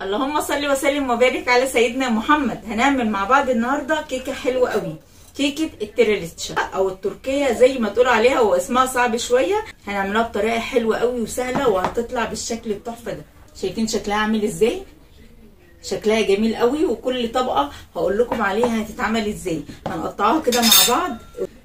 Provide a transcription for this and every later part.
اللهم صل وسلم وبارك على سيدنا محمد هنعمل مع بعض النهارده كيكه حلوه قوي كيكه التريليتشا او التركيه زي ما تقول عليها هو اسمها صعب شويه هنعملها بطريقه حلوه قوي وسهله وهتطلع بالشكل التحفه ده شايفين شكلها عامل ازاي شكلها جميل قوي وكل طبقه هقول لكم عليها هتتعمل ازاي هنقطعها كده مع بعض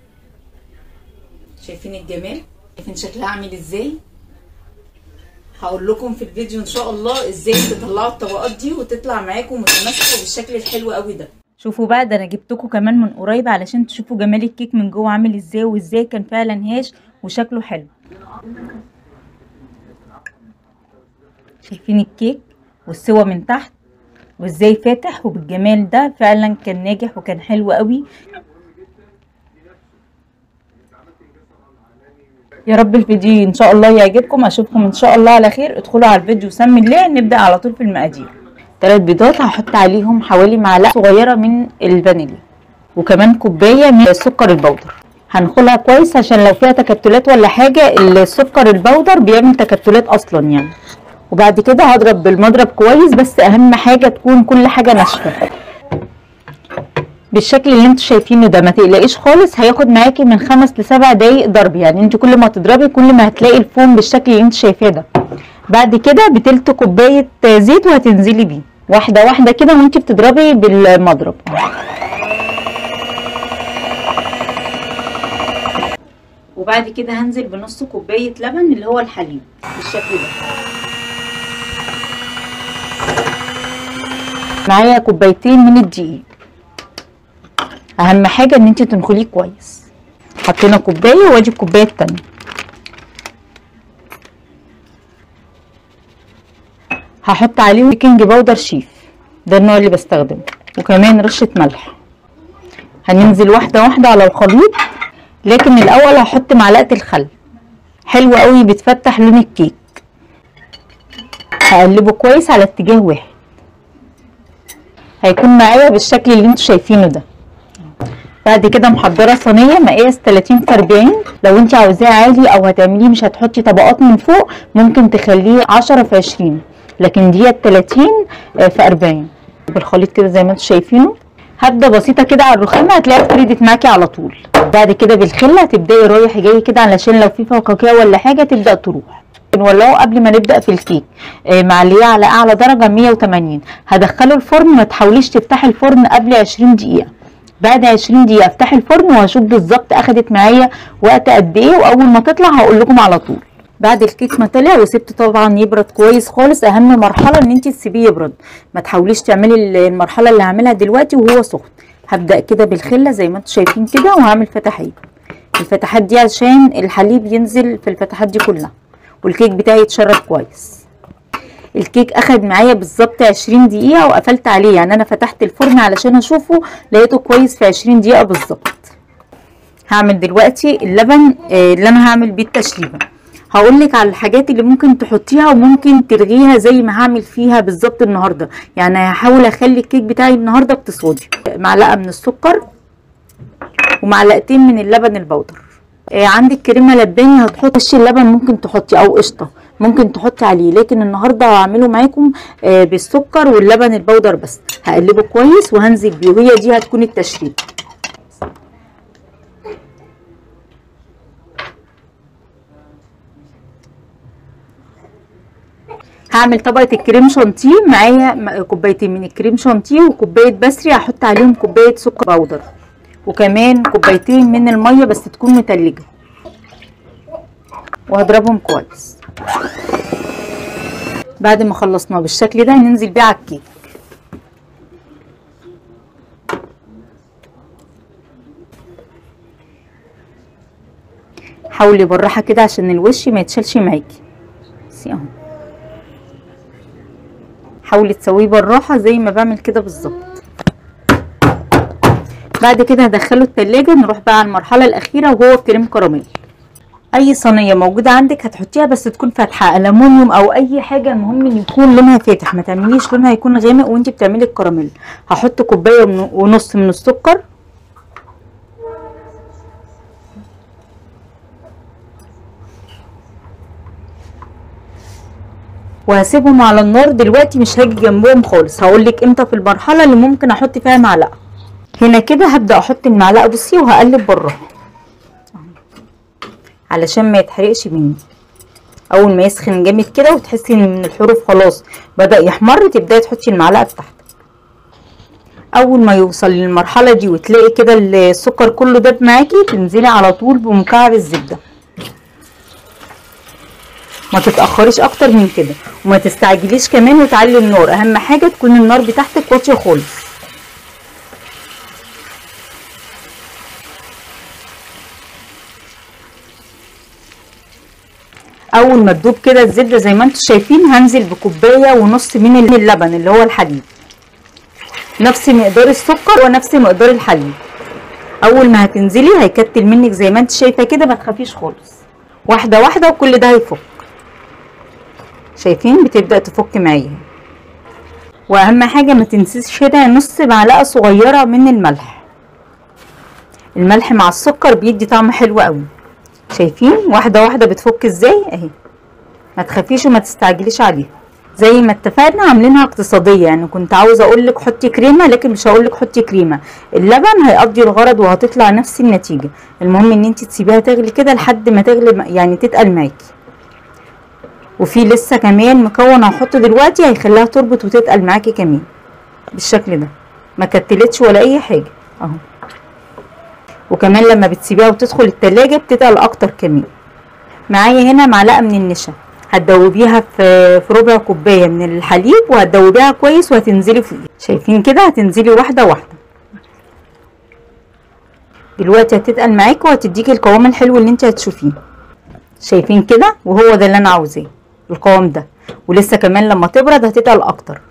شايفين الجمال شايفين شكلها عامل ازاي هقول لكم في الفيديو ان شاء الله ازاي تطلعوا الطبقات دي وتطلع معاكم متماسكه بالشكل الحلو قوي ده شوفوا بقى ده انا جبتكم كمان من قريب علشان تشوفوا جمال الكيك من جوه عامل ازاي وازاي كان فعلا هاش وشكله حلو شايفين الكيك والسوا من تحت وازاي فاتح وبالجمال ده فعلا كان ناجح وكان حلو قوي يا رب الفيديو ان شاء الله يعجبكم اشوفكم ان شاء الله على خير ادخلوا على الفيديو سمي الله نبدا على طول في المقادير ثلاث بيضات هحط عليهم حوالي معلقه صغيره من الفانيليا وكمان كوبايه من السكر البودر هنخلها كويس عشان لو فيها تكتلات ولا حاجه السكر البودر بيعمل تكتلات اصلا يعني وبعد كده هضرب بالمضرب كويس بس اهم حاجه تكون كل حاجه ناشفه بالشكل اللي انتوا شايفينه ده ما تقلقيش خالص هياخد معاكي من خمس لسبع دقايق ضرب يعني انت كل ما تضربي كل ما هتلاقي الفوم بالشكل اللي انت شايفاه ده بعد كده بتلت كوبايه زيت وهتنزلي بيه واحده واحده كده وانت بتضربي بالمضرب وبعد كده هنزل بنص كوبايه لبن اللي هو الحليب بالشكل ده معايا كوبايتين من الدقيق اهم حاجه ان انت تنخليه كويس حطينا كوبايه وادي الكوبايه التانية هحط عليه بيكنج باودر شيف ده النوع اللي بستخدمه وكمان رشه ملح هننزل واحده واحده على الخليط لكن الاول هحط معلقه الخل حلو قوي بتفتح لون الكيك هقلبه كويس على اتجاه واحد هيكون معايا بالشكل اللي انتوا شايفينه ده بعد كده محضره صينيه مقاس 30 في 40 لو انت عاوزاه عالي او هتعمليه مش هتحطي طبقات من فوق ممكن تخليه 10 في 20 لكن دي 30 في 40 بالخليط كده زي ما انتوا شايفينه هبدا بسيطه كده على الرخامه هتلاقيها فردت معاكي على طول بعد كده بالخله هتبداي رايح جاي كده علشان لو في فقاقيع ولا حاجه تبدا تروح نولعه قبل ما نبدا في الكيك آه معليه على اعلى درجه 180 هدخله الفرن ما تحاوليش تفتحي الفرن قبل 20 دقيقه بعد 20 دقيقه افتحي الفرن وهشوف بالظبط اخدت معايا وقت قد ايه واول ما تطلع هقول لكم على طول بعد الكيك ما طلع وسبته طبعا يبرد كويس خالص اهم مرحله ان انت تسيبيه يبرد ما تحاوليش تعملي المرحله اللي هعملها دلوقتي وهو سخن هبدا كده بالخله زي ما انتم شايفين كده وهعمل فتحات الفتحات دي عشان الحليب ينزل في الفتحات دي كلها والكيك بتاعي يتشرب كويس الكيك اخد معايا بالظبط 20 دقيقه وقفلت عليه يعني انا فتحت الفرن علشان اشوفه لقيته كويس في 20 دقيقه بالظبط هعمل دلوقتي اللبن اللي انا هعمل بيه التشريبه هقول لك على الحاجات اللي ممكن تحطيها وممكن تلغيها زي ما هعمل فيها بالظبط النهارده يعني هحاول اخلي الكيك بتاعي النهارده اقتصادي معلقه من السكر ومعلقتين من اللبن البودر آه عندك كريمه لباني هتحطي وش اللبن ممكن تحطي او قشطه ممكن تحطي عليه لكن النهارده هعمله معاكم آه بالسكر واللبن البودر بس هقلبه كويس وهنزل بيه وهي دي هتكون التشريب هعمل طبقه الكريم شانتيه معايا كوبايتين من الكريم شانتيه وكوبايه بسري هحط عليهم كوبايه سكر بودر وكمان كوبايتين من الميه بس تكون متلجه وهضربهم كويس بعد ما خلصناه بالشكل ده هننزل بيه على الكيك حاولي بالراحه كده عشان الوش ما يتشالش معاكي بصي اهو حاولي تسويه بالراحه زي ما بعمل كده بالظبط بعد كده هدخله التلاجة نروح بقى على المرحله الاخيره وهو كريم كراميل اي صينيه موجوده عندك هتحطيها بس تكون فاتحه الومنيوم او اي حاجه المهم ان يكون لونها فاتح ما تعمليش لونها يكون غامق وانت بتعملي الكراميل هحط كوبايه ونص من السكر وهسيبهم على النار دلوقتي مش هاجي جنبهم خالص هقولك امتى في المرحله اللي ممكن احط فيها معلقه هنا كده هبدا احط المعلقه بصي وهقلب بالراحه علشان ما يتحرقش مني اول ما يسخن جامد كده وتحسي ان من الحروف خلاص بدا يحمر تبداي تحطي المعلقه بتاعتك اول ما يوصل للمرحله دي وتلاقي كده السكر كله داب معاكي تنزلي على طول بمكعب الزبده ما تتاخريش اكتر من كده وما تستعجليش كمان وتعلي النار اهم حاجه تكون النار بتاعتك واطيه خالص اول ما تدوب كده الزبده زي ما انتم شايفين هنزل بكوبايه ونص من اللبن اللي هو الحليب نفس مقدار السكر ونفس مقدار الحليب اول ما هتنزلي هيكتل منك زي ما انت شايفه كده ما تخافيش خالص واحده واحده وكل ده هيفك شايفين بتبدا تفك معايا واهم حاجه ما تنسيش هنا نص معلقه صغيره من الملح الملح مع السكر بيدي طعم حلو قوي شايفين واحده واحده بتفك ازاي اهي ما تخافيش وما تستعجليش عليها زي ما اتفقنا عاملينها اقتصاديه يعني كنت عاوزه اقول لك حطي كريمه لكن مش هقول لك حطي كريمه اللبن هيقضي الغرض وهتطلع نفس النتيجه المهم ان انت تسيبيها تغلي كده لحد ما تغلي يعني تتقل معاكي وفي لسه كمان مكون هحطه دلوقتي هيخليها تربط وتتقل معاكي كمان بالشكل ده ما كتلتش ولا اي حاجه اهو وكمان لما بتسيبيها وتدخل التلاجة بتتقل اكتر كمان معايا هنا معلقه من النشا هتدوبيها في في ربع كوبايه من الحليب وهتدوبيها كويس وهتنزلي فوقيه شايفين كده هتنزلي واحده واحده دلوقتي هتتقل معاكي وهتديكي القوام الحلو اللي انت هتشوفيه شايفين كده وهو ده اللي انا عاوزاه القوام ده ولسه كمان لما تبرد هتتقل اكتر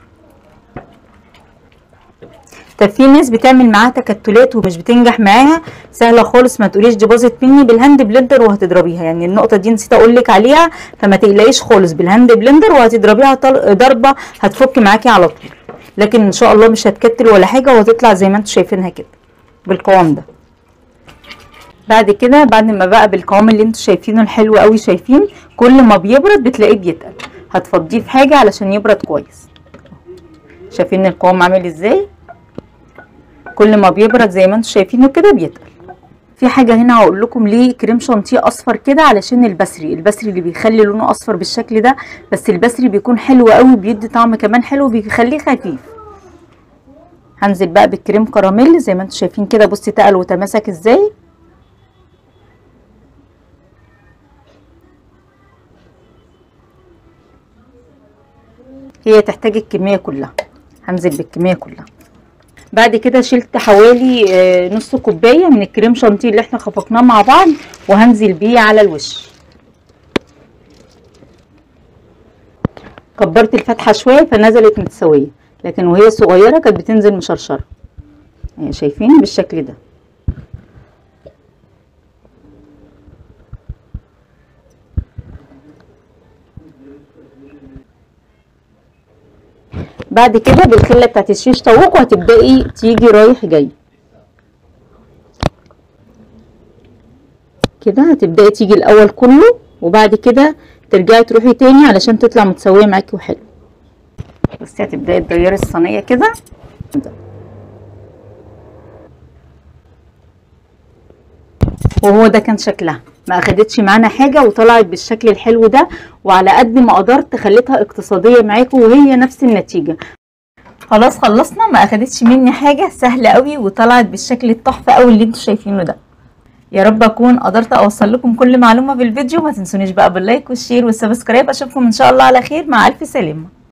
طب في ناس بتعمل معاها تكتلات ومش بتنجح معاها سهله خالص ما تقوليش دي باظت مني بالهاند بلندر وهتضربيها يعني النقطه دي نسيت اقول لك عليها فما تقلقيش خالص بالهاند بلندر وهتضربيها ضربه هتفك معاكي على طول لكن ان شاء الله مش هتكتل ولا حاجه وهتطلع زي ما انتم شايفينها كده بالقوام ده بعد كده بعد ما بقى بالقوام اللي انتوا شايفينه الحلو قوي شايفين كل ما بيبرد بتلاقيه بيتقل هتفضيه في حاجه علشان يبرد كويس شايفين القوام عامل ازاي كل ما بيبرد زي ما انتم شايفينه كده بيتقل في حاجه هنا هقول لكم ليه كريم شانتيه اصفر كده علشان البسري البسري اللي بيخلي لونه اصفر بالشكل ده بس البسري بيكون حلو قوي بيدي طعم كمان حلو بيخليه خفيف هنزل بقى بالكريم كراميل زي ما انتم شايفين كده بصي تقل وتماسك ازاي هي تحتاج الكميه كلها هنزل بالكميه كلها بعد كده شلت حوالي نص كوبايه من الكريم شانتيه اللي احنا خفقناه مع بعض وهنزل بيه على الوش كبرت الفتحه شويه فنزلت متساويه لكن وهي صغيره كانت بتنزل مشرشره يعني شايفين بالشكل ده بعد كده بالخله بتاعت الشيش طاووق وهتبداي تيجي رايح جاي كده هتبداي تيجي الاول كله وبعد كده ترجعي تروحي تاني علشان تطلع متساويه معاكي وحلو بصي هتبداي تغيري الصينيه كده وهو ده كان شكلها ما اخدتش معانا حاجه وطلعت بالشكل الحلو ده وعلى قد ما قدرت خليتها اقتصاديه معاكم وهي نفس النتيجه خلاص خلصنا ما اخدتش مني حاجه سهله قوي وطلعت بالشكل التحفه قوي اللي انتوا شايفينه ده يا رب اكون قدرت اوصل لكم كل معلومه في الفيديو ما تنسونيش بقى باللايك والشير والسبسكرايب اشوفكم ان شاء الله على خير مع الف سلامه